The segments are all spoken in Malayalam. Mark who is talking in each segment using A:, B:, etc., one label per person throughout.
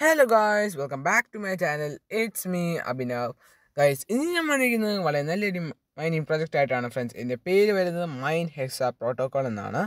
A: hello guys welcome back to my channel it's me Abhinav guys ഇനി ഞാൻ വന്നിരിക്കുന്നത് വളരെ നല്ലൊരു മൈനിങ് പ്രൊജക്റ്റ് ആയിട്ടാണ് ഫ്രണ്ട്സ് ഇതിൻ്റെ പേര് വരുന്നത് മൈൻ ഹെക്സ പ്രോട്ടോകോൾ എന്നാണ്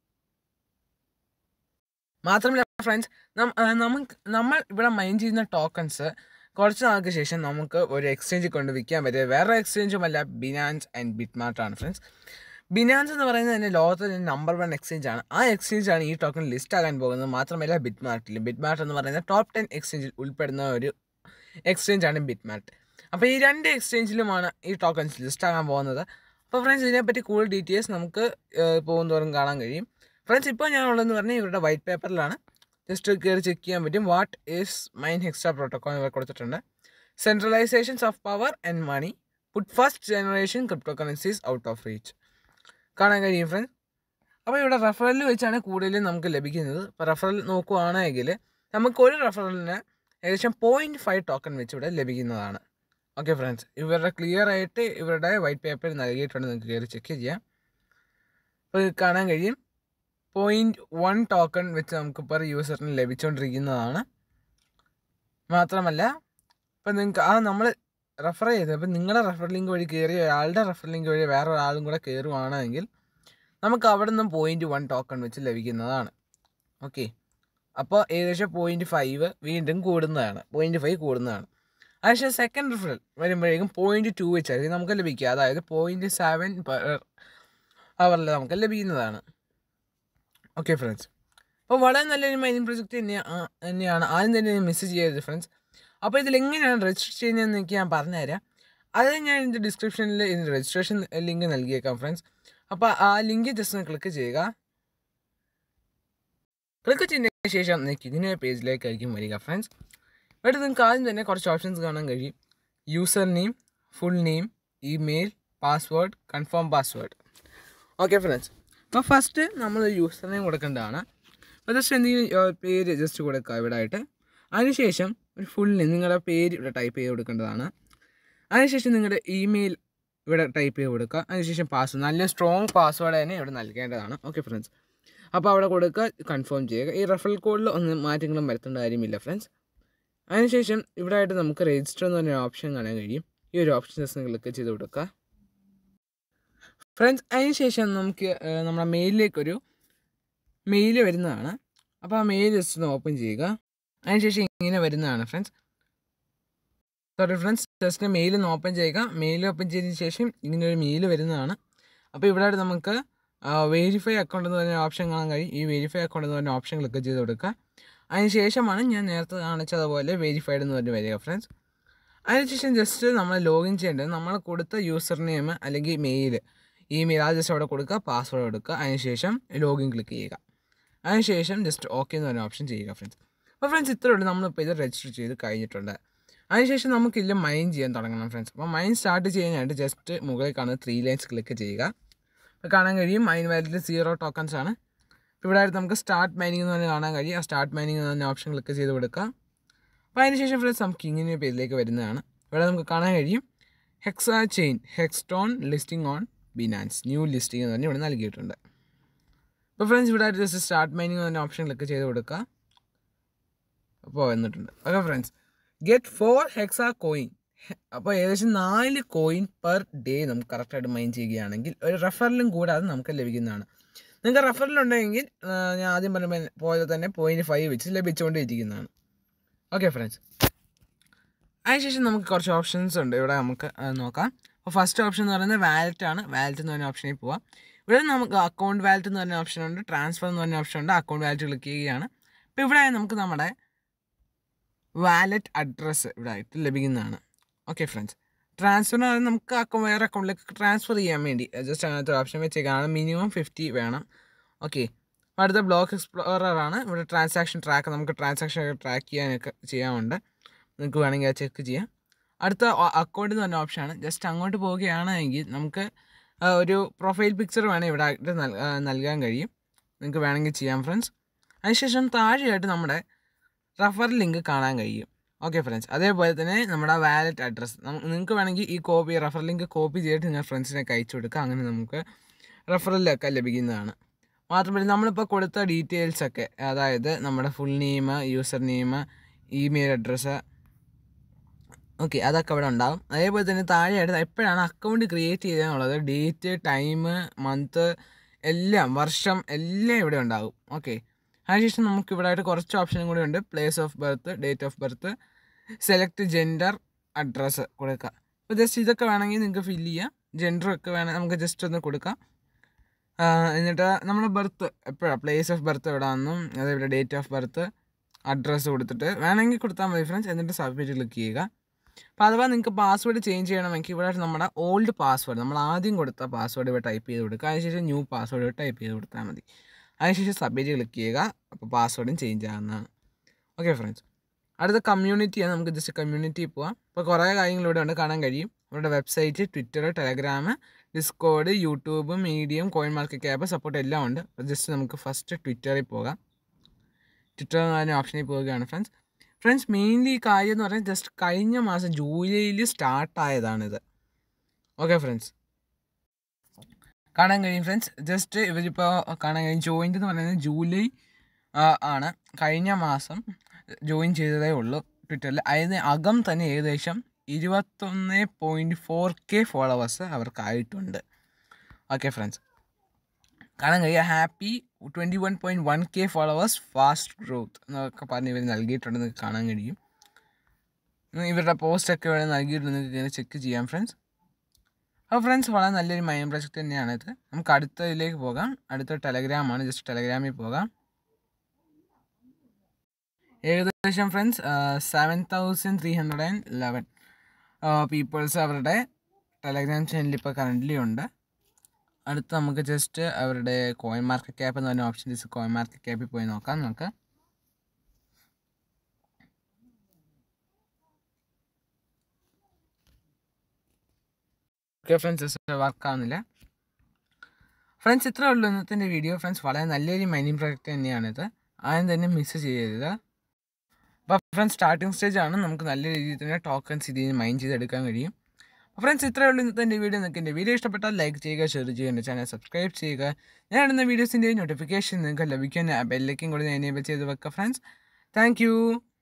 A: മാത്രമല്ല ഫ്രണ്ട്സ് നമുക്ക് നമ്മൾ ഇവിടെ മൈൻ ചെയ്യുന്ന ടോക്കൺസ് കുറച്ച് നാൾക്ക് ശേഷം നമുക്ക് ഒരു എക്സ്ചേഞ്ച് കൊണ്ട് വിൽക്കാൻ പറ്റിയ വേറെ എക്സ്ചേഞ്ചുമല്ല ബിനാൻസ് ആൻഡ് ബിറ്റ്മാർട്ടാണ് ഫ്രണ്ട്സ് ബിനാൻസ് എന്ന് പറയുന്നത് തന്നെ ലോകത്തിലെ നമ്പർ വൺ എക്സ്ചേഞ്ച് ആണ് ആ എക്സ്ചേഞ്ച് ആണ് ഈ ടോക്കൺ ലിസ്റ്റ് ആകാൻ പോകുന്നത് മാത്രമല്ല ബിറ്റ്മാർട്ടിൽ ബിറ്റ്മാർട്ട് എന്ന് പറയുന്ന ടോപ്പ് ടെൻ എക്സ്ചേഞ്ചിൽ ഉൾപ്പെടുന്ന ഒരു എക്സ്ചേഞ്ച് ആണ് ബിറ്റ്മാർട്ട് അപ്പോൾ ഈ രണ്ട് എക്സ്ചേഞ്ചിലുമാണ് ഈ ടോക്കൺസ് ലിസ്റ്റ് ആകാൻ പോകുന്നത് അപ്പോൾ ഫ്രണ്ട്സ് ഇതിനെപ്പറ്റി കൂടുതൽ ഡീറ്റെയിൽസ് നമുക്ക് പോകും തോറും കാണാൻ കഴിയും ഫ്രണ്ട്സ് ഇപ്പോൾ ഞാൻ ഉള്ളതെന്ന് പറഞ്ഞാൽ ഇവരുടെ വൈറ്റ് പേപ്പറിലാണ് ജസ്റ്റ് കയറി ചെക്ക് ചെയ്യാൻ പറ്റും വാട്ട് ഈസ് മൈൻ ഹെക്സ്ട്രാ പ്രോട്ടോകോൾ ഇവർ കൊടുത്തിട്ടുണ്ട് centralisations of power and money put first generation cryptocurrencies out of reach കാണാൻ കഴിയും ഫ്രണ്ട്സ് അപ്പോൾ ഇവിടെ റെഫറലിൽ വെച്ചാണ് കൂടുതലും നമുക്ക് ലഭിക്കുന്നത് ഇപ്പോൾ റെഫറൽ നോക്കുകയാണെങ്കിൽ നമുക്ക് ഒരു റെഫറലിന് ഏകദേശം പോയിൻറ്റ് ഫൈവ് ടോക്കൺ വെച്ച് ഇവിടെ ലഭിക്കുന്നതാണ് ഓക്കെ ഫ്രണ്ട്സ് ഇവരുടെ ക്ലിയർ ആയിട്ട് ഇവരുടെ വൈറ്റ് പേപ്പർ നൽകിയിട്ടുണ്ട് നിങ്ങൾക്ക് കയറി ചെക്ക് ചെയ്യാം അപ്പോൾ കാണാൻ കഴിയും പോയിൻറ്റ് വൺ ടോക്കൺ വെച്ച് നമുക്ക് പെർ യൂസറിന് ലഭിച്ചുകൊണ്ടിരിക്കുന്നതാണ് മാത്രമല്ല ഇപ്പം നിങ്ങൾക്ക് ആ നമ്മൾ റെഫർ ചെയ്ത് അപ്പം നിങ്ങളുടെ റെഫർ ലിങ്ക് വഴി കയറി ഒരാളുടെ റെഫർ ലിങ്ക് വഴി വേറെ ഒരാളും കൂടെ കയറുവാണെങ്കിൽ നമുക്ക് അവിടെ നിന്നും പോയിൻറ്റ് വൺ ടോക്കൺ വെച്ച് ലഭിക്കുന്നതാണ് ഓക്കെ അപ്പോൾ ഏകദേശം പോയിൻറ്റ് ഫൈവ് വീണ്ടും കൂടുന്നതാണ് പോയിൻറ്റ് ഫൈവ് കൂടുന്നതാണ് അതിനുശേഷം സെക്കൻഡ് റിഫറൽ വരുമ്പോഴേക്കും പോയിൻറ്റ് ടു വെച്ചായിരിക്കും നമുക്ക് ലഭിക്കുക അതായത് പോയിൻറ്റ് സെവൻ പെർ അവറിൽ നമുക്ക് ലഭിക്കുന്നതാണ് ഓക്കെ ഫ്രണ്ട്സ് അപ്പോൾ വളരെ നല്ലൊരു മൈനിങ് പ്രൊജക്റ്റ് തന്നെയാണ് തന്നെയാണ് ആദ്യം തന്നെ മിസ് ചെയ്യരുത് ഫ്രണ്ട്സ് അപ്പോൾ ഇതിൽ എങ്ങനെയാണ് രജിസ്റ്റർ ചെയ്യുന്നതെന്ന് എനിക്ക് ഞാൻ പറഞ്ഞുതരാം അത് ഞാൻ ഇതിൻ്റെ ഡിസ്ക്രിപ്ഷനിൽ ഇതിൻ്റെ രജിസ്ട്രേഷൻ ലിങ്ക് നൽകിയേക്കാം ഫ്രണ്ട്സ് അപ്പോൾ ആ ലിങ്ക് ജസ്റ്റ് ഒന്ന് ക്ലിക്ക് ചെയ്യുക ക്ലിക്ക് ചെയ്തതിന് ശേഷം നിങ്ങൾക്ക് ഇതിൻ്റെ പേജിലേക്കായിരിക്കും വരിക ഫ്രണ്ട്സ് ഇവിടെ നിങ്ങൾക്ക് ആദ്യം തന്നെ കുറച്ച് ഓപ്ഷൻസ് കാണാൻ കഴിയും user name full name email password confirm password okay friends അപ്പോൾ ഫസ്റ്റ് നമ്മൾ യൂസർ നെയിം കൊടുക്കേണ്ടതാണ് അപ്പോൾ ജസ്റ്റ് എന്തെങ്കിലും പേര് ജസ്റ്റ് കൊടുക്കുക ഇവിടെ ആയിട്ട് അതിനുശേഷം ഒരു ഫുൾ നെയിം നിങ്ങളുടെ പേര് ഇവിടെ ടൈപ്പ് ചെയ്ത് കൊടുക്കേണ്ടതാണ് അതിനുശേഷം നിങ്ങളുടെ ഇമെയിൽ ഇവിടെ ടൈപ്പ് ചെയ്ത് കൊടുക്കുക അതിനുശേഷം പാസ്വേഡ് നല്ല സ്ട്രോങ് പാസ്വേഡ് തന്നെ ഇവിടെ നൽകേണ്ടതാണ് ഓക്കെ ഫ്രണ്ട്സ് അപ്പോൾ അവിടെ കൊടുക്കുക കൺഫേം ചെയ്യുക ഈ റെഫറൽ കോഡിൽ ഒന്നും മാറ്റങ്ങളും വരുത്തേണ്ട കാര്യമില്ല ഫ്രണ്ട്സ് അതിനുശേഷം ഇവിടെ ആയിട്ട് നമുക്ക് രജിസ്റ്റർ എന്ന് പറഞ്ഞ ഓപ്ഷൻ കാണാൻ കഴിയും ഈ ഒരു ഓപ്ഷൻ ജസ്റ്റ് ക്ലിക്ക് ചെയ്ത് കൊടുക്കുക ഫ്രണ്ട്സ് അതിനുശേഷം നമുക്ക് നമ്മുടെ മെയിലിലേക്കൊരു മെയിൽ വരുന്നതാണ് അപ്പോൾ ആ മെയിൽ ജസ്റ്റ് ഒന്ന് ഓപ്പൺ ചെയ്യുക അതിനുശേഷം ഇങ്ങനെ വരുന്നതാണ് friends sorry friends just mail ഒന്ന് ഓപ്പൺ ചെയ്യുക മെയിൽ ഓപ്പൺ ചെയ്തതിന് ശേഷം ഇങ്ങനെ ഒരു മെയിൽ വരുന്നതാണ് അപ്പോൾ ഇവിടെ നമുക്ക് വെരിഫൈ അക്കൗണ്ട് എന്ന് പറഞ്ഞ ഓപ്ഷൻ കാണാൻ കഴിയും ഈ വെരിഫൈ അക്കൗണ്ട് എന്ന് പറഞ്ഞ ഓപ്ഷൻ ക്ലിക്ക് ചെയ്ത് കൊടുക്കുക അതിന് ശേഷമാണ് ഞാൻ നേരത്തെ കാണിച്ചതുപോലെ വെരിഫൈഡ് എന്ന് പറഞ്ഞ് വരിക ഫ്രണ്ട്സ് അതിനുശേഷം ജസ്റ്റ് നമ്മൾ ലോഗിൻ ചെയ്യേണ്ടത് നമ്മൾ കൊടുത്ത യൂസർ നെയിം അല്ലെങ്കിൽ മെയിൽ ഇമെയിൽ ആ ജസ്റ്റ് അവിടെ കൊടുക്കുക പാസ്വേഡ് കൊടുക്കുക അതിനുശേഷം ലോഗിൻ ക്ലിക്ക് ചെയ്യുക അതിനുശേഷം ജസ്റ്റ് ഓക്കെ എന്ന് പറഞ്ഞ ഓപ്ഷൻ ചെയ്യുക ഫ്രണ്ട്സ് അപ്പോൾ ഫ്രണ്ട്സ് ഇത്രയേ ഉള്ളൂ നമ്മളിപ്പോൾ ഇത് രജിസ്റ്റർ ചെയ്ത് കഴിഞ്ഞിട്ടുണ്ട് അതിനുശേഷം നമുക്കില്ല മൈൻ ചെയ്യാൻ തുടങ്ങണം ഫ്രണ്ട്സ് അപ്പോൾ മൈൻ സ്റ്റാർട്ട് ചെയ്യാനായിട്ട് ജസ്റ്റ് മുകളിൽ കാണുന്ന ത്രീ ലൈൻസ് ക്ലിക്ക് ചെയ്യുക അപ്പോൾ കാണാൻ കഴിയും മൈൻ വാലിഡിൽ സീറോ ടോക്കൺസ് ആണ് ഇവിടെ ആയിട്ട് നമുക്ക് സ്റ്റാർട്ട് മൈനിങ് എന്ന് പറഞ്ഞാൽ കാണാൻ കഴിയും ആ സ്റ്റാർട്ട് മൈനിങ് എന്ന് പറഞ്ഞ ഓപ്ഷൻ ക്ലിക്ക് ചെയ്ത് കൊടുക്കുക അപ്പോൾ അതിനുശേഷം ഫ്രണ്ട്സ് നമുക്ക് ഇങ്ങനെ പേജിലേക്ക് വരുന്നതാണ് ഇവിടെ നമുക്ക് കാണാൻ കഴിയും ഹെക്സ ചെയിൻ ഹെക്സ്റ്റോൺ listing on Binance new listing എന്ന് പറഞ്ഞ് ഇവിടെ നൽകിയിട്ടുണ്ട് അപ്പോൾ ഫ്രണ്ട്സ് ഇവിടെ ആയിട്ട് ജസ്റ്റ് സ്റ്റാർട്ട് മൈനിങ് എന്ന് പറഞ്ഞ ഓപ്ഷൻ ക്ലിക്ക് ചെയ്ത് കൊടുക്കുക അപ്പോൾ വന്നിട്ടുണ്ട് okay friends get four hexa coin അപ്പോൾ ഏകദേശം നാല് കോയിൻ പെർ ഡേ നമുക്ക് കറക്റ്റായിട്ട് മൈൻ ചെയ്യുകയാണെങ്കിൽ ഒരു റെഫറലും കൂടാതെ നമുക്ക് ലഭിക്കുന്നതാണ് നിങ്ങൾക്ക് റെഫറലുണ്ടെങ്കിൽ ഞാൻ ആദ്യം പറഞ്ഞ പോലെ തന്നെ പോയിൻറ്റ് ഫൈവ് വെച്ച് ലഭിച്ചുകൊണ്ടിരിക്കുന്നതാണ് ഓക്കെ ഫ്രണ്ട്സ് അതിനുശേഷം നമുക്ക് കുറച്ച് ഓപ്ഷൻസ് ഉണ്ട് ഇവിടെ നമുക്ക് നോക്കാം അപ്പോൾ ഫസ്റ്റ് ഓപ്ഷൻ എന്ന് പറയുന്നത് വാലറ്റ് ആണ് വാലറ്റ് എന്ന് പറഞ്ഞ ഓപ്ഷനിൽ പോവാം ഇവിടെ നമുക്ക് അക്കൗണ്ട് വാലറ്റ് എന്ന് പറഞ്ഞ ഓപ്ഷൻ ഉണ്ട് ട്രാൻസ്ഫർ എന്ന് പറഞ്ഞ ഓപ്ഷൻ ഉണ്ട് അക്കൗണ്ട് വാലറ്റ് ക്ലിക്ക് ചെയ്യുകയാണ് അപ്പോൾ ഇവിടെ നമുക്ക് നമ്മുടെ വാലറ്റ് അഡ്രസ്സ് ഇവിടെ ആയിട്ട് ലഭിക്കുന്നതാണ് ഓക്കെ ഫ്രണ്ട്സ് ട്രാൻസ്ഫർ എന്ന് പറയുന്നത് നമുക്ക് അക്കൗണ്ട് വേറെ അക്കൗണ്ടിലേക്ക് ട്രാൻസ്ഫർ ചെയ്യാൻ വേണ്ടി ജസ്റ്റ് അങ്ങനത്തെ ഒരു ഓപ്ഷൻ വെച്ചേക്കാണ് മിനിമം ഫിഫ്റ്റി വേണം ഓക്കെ അടുത്ത ബ്ലോക്ക് എക്സ്പ്ലോററാണ് ഇവിടെ ട്രാൻസാക്ഷൻ ട്രാക്ക് നമുക്ക് ട്രാൻസാക്ഷൻ ട്രാക്ക് ചെയ്യാനൊക്കെ ചെയ്യാനുണ്ട് നിങ്ങൾക്ക് വേണമെങ്കിൽ അത് ചെക്ക് ചെയ്യാം അടുത്ത അക്കൗണ്ട് എന്ന് പറഞ്ഞ ഓപ്ഷനാണ് ജസ്റ്റ് അങ്ങോട്ട് പോവുകയാണെങ്കിൽ നമുക്ക് ഒരു പ്രൊഫൈൽ പിക്ചർ വേണമെങ്കിൽ ഇവിടെ ആയിട്ട് നൽകാൻ കഴിയും നിങ്ങൾക്ക് വേണമെങ്കിൽ ചെയ്യാം ഫ്രണ്ട്സ് അതിനുശേഷം താഴെയായിട്ട് നമ്മുടെ റഫർ ലിങ്ക് കാണാൻ കഴിയും ഓക്കെ ഫ്രണ്ട്സ് അതേപോലെ തന്നെ നമ്മുടെ വാലറ്റ് അഡ്രസ്സ് നിങ്ങൾക്ക് വേണമെങ്കിൽ ഈ കോപ്പി റഫർ ലിങ്ക് കോപ്പി ചെയ്തിട്ട് നിങ്ങൾ ഫ്രണ്ട്സിനൊക്കെ അയച്ചു കൊടുക്കുക അങ്ങനെ നമുക്ക് റഫറലൊക്കെ ലഭിക്കുന്നതാണ് മാത്രമല്ല നമ്മളിപ്പോൾ കൊടുത്ത ഡീറ്റെയിൽസൊക്കെ അതായത് നമ്മുടെ full name user name email address okay അതൊക്കെ അവിടെ ഉണ്ടാവും അതേപോലെ തന്നെ താഴെയായിട്ട് എപ്പോഴാണ് അക്കൗണ്ട് ക്രിയേറ്റ് ചെയ്തതെന്നുള്ളത് ഡേറ്റ് ടൈം മന്ത് എല്ലാം വർഷം എല്ലാം ഇവിടെ ഉണ്ടാകും ഓക്കെ അതിനുശേഷം നമുക്ക് ഇവിടെ ആയിട്ട് കുറച്ച് ഓപ്ഷനും കൂടി ഉണ്ട് place of birth date of birth select gender address കൊടുക്കുക അപ്പോൾ ജസ്റ്റ് ഇതൊക്കെ വേണമെങ്കിൽ നിങ്ങൾക്ക് ഫില്ല് ചെയ്യാം ജെൻഡറൊക്കെ വേണമെങ്കിൽ നമുക്ക് ജസ്റ്റ് ഒന്ന് കൊടുക്കാം ആ, എന്നിട്ട് നമ്മുടെ ബർത്ത് എപ്പോഴാണ് പ്ലേസ് ഓഫ് ബർത്ത് എവിടെയാണെന്നും അതേപോലെ ഡേറ്റ് ഓഫ് ബർത്ത് അഡ്രസ്സ് കൊടുത്തിട്ട് വേണമെങ്കിൽ കൊടുത്താൽ മതി ഫ്രണ്ട്സ് എന്നിട്ട് സബ്മിറ്റ് ക്ലിക്ക് ചെയ്യുക അപ്പോൾ അഥവാ നിങ്ങൾക്ക് പാസ്വേഡ് ചേഞ്ച് ചെയ്യണമെങ്കിൽ ഇവിടെ നമ്മുടെ ഓൾഡ് പാസ്വേഡ് നമ്മൾ ആദ്യം കൊടുത്ത പാസ്വേഡ് ഇവിടെ ടൈപ്പ് ചെയ്ത് കൊടുക്കുക അതിനുശേഷം ന്യൂ പാസ്വേഡ് ടൈപ്പ് ചെയ്ത് കൊടുത്താൽ മതി അതിനുശേഷം സബ്മിറ്റ് ക്ലിക്ക് ചെയ്യുക അപ്പോൾ പാസ്വേഡും ചേഞ്ച് ആകുന്നതാണ് ഓക്കെ ഫ്രണ്ട്സ് അടുത്ത കമ്മ്യൂണിറ്റിയാണ് നമുക്ക് ജസ്റ്റ് കമ്മ്യൂണിറ്റി പോവാം ഇപ്പോൾ കുറേ കാര്യങ്ങൾ ഇവിടെ ഉണ്ട് കാണാൻ കഴിയും അവരുടെ website Twitter Telegram Discord YouTube Medium coin market cap support എല്ലാം ഉണ്ട് ജസ്റ്റ് നമുക്ക് ഫസ്റ്റ് ട്വിറ്ററിൽ പോകാം ട്വിറ്റർ എന്ന് പറഞ്ഞ ഓപ്ഷനിൽ പോവുകയാണ് ഫ്രണ്ട്സ് ഫ്രണ്ട്സ് മെയിൻലി ഈ കാര്യം എന്ന് പറഞ്ഞാൽ ജസ്റ്റ് കഴിഞ്ഞ മാസം ജൂലൈയിൽ സ്റ്റാർട്ടായതാണിത് ഓക്കെ ഫ്രണ്ട്സ് കാണാൻ കഴിയും ഫ്രണ്ട്സ് ജസ്റ്റ് ഇവരിപ്പോൾ കാണാൻ കഴിയും ജോയിൻ്റ് എന്ന് പറയുന്നത് ജൂലൈ ആ, ആണ് കഴിഞ്ഞ മാസം ജോയിൻ ചെയ്തതേ ഉള്ളൂ ട്വിറ്ററിൽ അതിന് അകം തന്നെ ഏകദേശം ഇരുപത്തൊന്ന് പോയിൻറ്റ് ഫോർ കെ ഫോളോവേഴ്സ് അവർക്കായിട്ടുണ്ട് ഓക്കെ ഫ്രണ്ട്സ് കാണാൻ കഴിയുക happy twenty one point one K followers fast growth എന്നൊക്കെ പറഞ്ഞ് ഇവർ നൽകിയിട്ടുണ്ട് നിങ്ങൾക്ക് കാണാൻ കഴിയും ഉം ഇവരുടെ പോസ്റ്റൊക്കെ ഇവിടെ നൽകിയിട്ടുണ്ട് നിങ്ങൾക്ക് ഇങ്ങനെ ചെക്ക് ചെയ്യാം ഫ്രണ്ട്സ് അപ്പോൾ ഫ്രണ്ട്സ് വളരെ നല്ലൊരു മൈൻ പ്രൊജക്റ്റ് തന്നെയാണിത് നമുക്ക് അടുത്തതിലേക്ക് പോകാം അടുത്ത ടെലഗ്രാമാണ് ജസ്റ്റ് ടെലഗ്രാമിൽ പോകാം ഏകദേശം friends seven thousand three hundred and eleven peoples അവരുടെ ടെലഗ്രാം ചാനലിൽ ഇപ്പോൾ കറൻ്റ്ലി ഉണ്ട് അടുത്ത് നമുക്ക് ജസ്റ്റ് അവരുടെ കോയിൻ മാർക്കറ്റ് ക്യാപ്പ് എന്ന് പറഞ്ഞ ഓപ്ഷൻ ജസ്റ്റ് കോയിൻ മാർക്കറ്റ് ക്യാപ്പിൽ പോയി നോക്കാം നമുക്ക് ഓക്കെ ഫ്രണ്ട്സ് വർക്ക് ആവുന്നില്ല ഫ്രണ്ട്സ് ഇത്രേ ഉള്ളൂ ഇന്നത്തെ വീഡിയോ ഫ്രണ്ട്സ് വളരെ നല്ലൊരു മൈനിങ് പ്രോജക്റ്റ് തന്നെയാണിത് ആരും തന്നെ മിസ് ചെയ്യരുത് അപ്പോൾ ഫ്രണ്ട്സ് സ്റ്റാർട്ടിംഗ് സ്റ്റേജ് ആണ് നമുക്ക് നല്ല രീതിയിൽ തന്നെ ടോക്കൺസ് ഇതിൽ നിന്ന് മൈൻ ചെയ്തെടുക്കാൻ കഴിയും ഫ്രണ്ട്സ് ഇത്രയേ ഉള്ളൂ ഇന്നത്തെ എൻ്റെ വീഡിയോ നിങ്ങൾക്ക് എൻ്റെ വീഡിയോ ഇഷ്ടപ്പെട്ടാൽ ലൈക്ക് ചെയ്യുക ഷെയർ ചെയ്യുക എൻ്റെ ചാനൽ സബ്സ്ക്രൈബ് ചെയ്യുക ഞാൻ ഇടുന്ന വീഡിയോസിൻ്റെ നോട്ടിഫിക്കേഷൻ നിങ്ങൾക്ക് ലഭിക്കാൻ ബെല്ലേക്കും കൂടി ഞാൻ എനേബിൾ ചെയ്ത് വെക്കുക ഫ്രണ്ട്സ് താങ്ക്